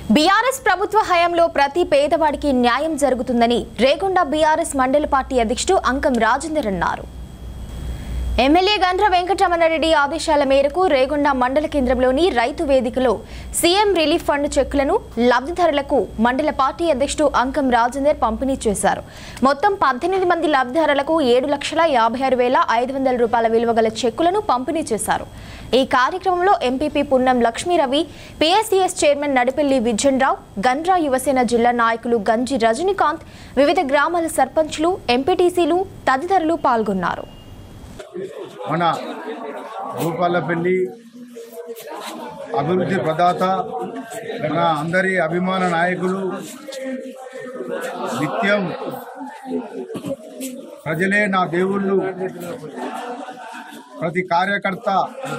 BRS ప్రభుత్వ హయాంలో ప్రతి పేదవాడికి న్యాయం జరుగుతుందని రేగొండ బీఆర్ఎస్ మండల పార్టీ అధ్యక్షుడు అంకం రాజేందర్ అన్నారు ఎమ్మెల్యే గండ్ర వెంకటరమణారెడ్డి ఆదేశాల మేరకు రేగొండ మండల కేంద్రంలోని రైతు వేదికలో సీఎం రిలీఫ్ ఫండ్ చెక్కులను లబ్ధిదారులకు మండల పార్టీ అధ్యక్షుడు అంకం రాజేందర్ పంపిణీ చేశారు మొత్తం పద్దెనిమిది మంది లబ్ధిదారులకు ఏడు లక్షల యాభై ఆరు వేల ఐదు వందల రూపాయల విలువ గల చెక్కులను పంపిణీ చేశారు ఈ కార్యక్రమంలో MPP Punnam Lakshmi Ravi PSCS chairman Nadipelli Vijayan Rao Gandra Yuvasena జిల్లా నాయకులు గంజి రజనీకాంత్ వివిధ గ్రామాల సర్పంచ్లు ఎంపీటీసీలు తదితరులు పాల్గొన్నారు మన భూపాలపల్లి అభివృద్ధి ప్రదాత మన అందరి అభిమాన నాయకులు నిత్యం ప్రజలే నా దేవుళ్ళు ప్రతి కార్యకర్త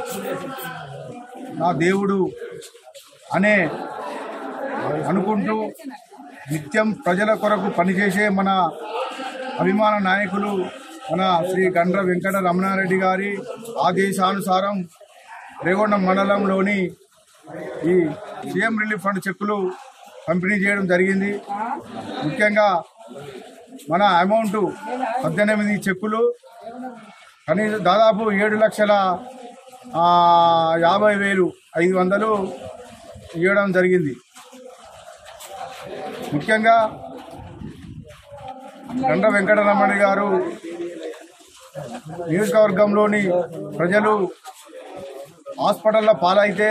నా దేవుడు అనే అనుకుంటూ నిత్యం ప్రజల కొరకు పనిచేసే మన అభిమాన నాయకులు మన శ్రీ గండ్ర వెంకట రమణారెడ్డి గారి ఆదేశానుసారం రేగొండ మండలంలోని ఈ సీఎం రిలీఫ్ ఫండ్ చెక్కులు పంపిణీ చేయడం జరిగింది ముఖ్యంగా మన అమౌంట్ పద్దెనిమిది చెక్కులు కనీస దాదాపు ఏడు లక్షల ఆ, యాభై వేలు ఐదు వందలు ఇవ్వడం జరిగింది ముఖ్యంగా గండ్ర వెంకటరమణ గారు నియోజకవర్గంలోని ప్రజలు హాస్పిటల్లో పాలైతే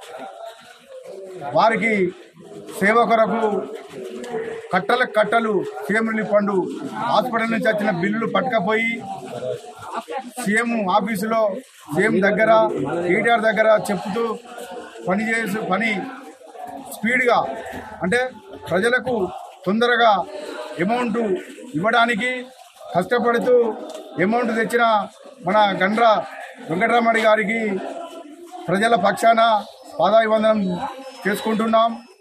వారికి సేవ కొరకు కట్టలకు కట్టలు సీఎం రిలీఫ్ ఫండ్ హాస్పిటల్ నుంచి వచ్చిన బిల్లులు పట్టుకపోయి సీఎం ఆఫీసులో సీఎం దగ్గర ఈటీఆర్ దగ్గర చెప్తూ పని చేసి పని స్పీడ్గా అంటే ప్రజలకు తొందరగా అమౌంట్ ఇవ్వడానికి కష్టపడుతూ అమౌంట్ తెచ్చిన మన గండ్ర వెంకటరమణి గారికి ప్రజల పక్షాన పాదాభివందనం చేసుకుంటున్నాం